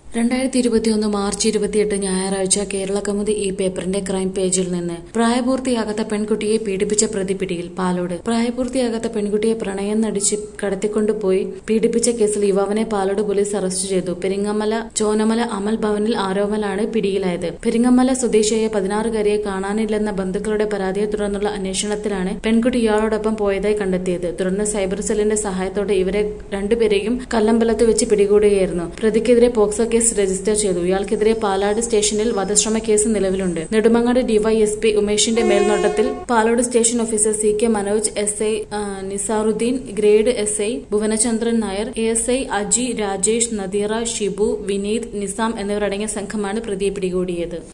രണ്ടായിരത്തി ഇരുപത്തിയൊന്ന് മാർച്ച് ഇരുപത്തിയെട്ട് ഞായറാഴ്ച കേരള കൗമുദി ഈ പേപ്പറിന്റെ ക്രൈം പേജിൽ നിന്ന് പ്രായപൂർത്തിയാകാത്ത പെൺകുട്ടിയെ പീഡിപ്പിച്ച പ്രതി പിടിയിൽ പാലോട് പ്രായപൂർത്തിയാകാത്ത പെൺകുട്ടിയെ പ്രണയം നടിച്ച് കടത്തിക്കൊണ്ടുപോയി പീഡിപ്പിച്ച കേസിൽ യുവാവിനെ പാലോട് പോലീസ് അറസ്റ്റ് ചെയ്തു പെരിങ്ങമല ചോനമല അമൽ ഭവനിൽ ആരോമലാണ് പിടിയിലായത് പെരിങ്ങമല സ്വദേശിയായ പതിനാറുകാരിയെ കാണാനില്ലെന്ന ബന്ധുക്കളുടെ പരാതിയെ തുടർന്നുള്ള അന്വേഷണത്തിലാണ് പെൺകുട്ടി ഇയാളോടൊപ്പം പോയതായി കണ്ടെത്തിയത് തുടർന്ന് സൈബർ സെല്ലിന്റെ സഹായത്തോടെ ഇവരെ രണ്ടുപേരെയും കല്ലമ്പലത്ത് വെച്ച് പിടികൂടുകയായിരുന്നു പ്രതിക്കെതിരെ പോക്സോ കേസ് രജിസ്റ്റർ ചെയ്തു ഇയാൾക്കെതിരെ പാലാട് സ്റ്റേഷനിൽ വധശ്രമ കേസ് നിലവിലുണ്ട് നെടുമങ്ങാട് ഡിവൈഎസ്പി ഉമേഷിന്റെ മേൽനോട്ടത്തിൽ Palode station officer C K Manoj S I Nisaruddeen grade S I Bhuvanachandran Nair A S I Aji Rajesh Nadeera Shibu Vineeth Nizam എന്നിവരടങ്ങിയ സംഘമാണ് പ്രതിയെ പിടികൂടിയത്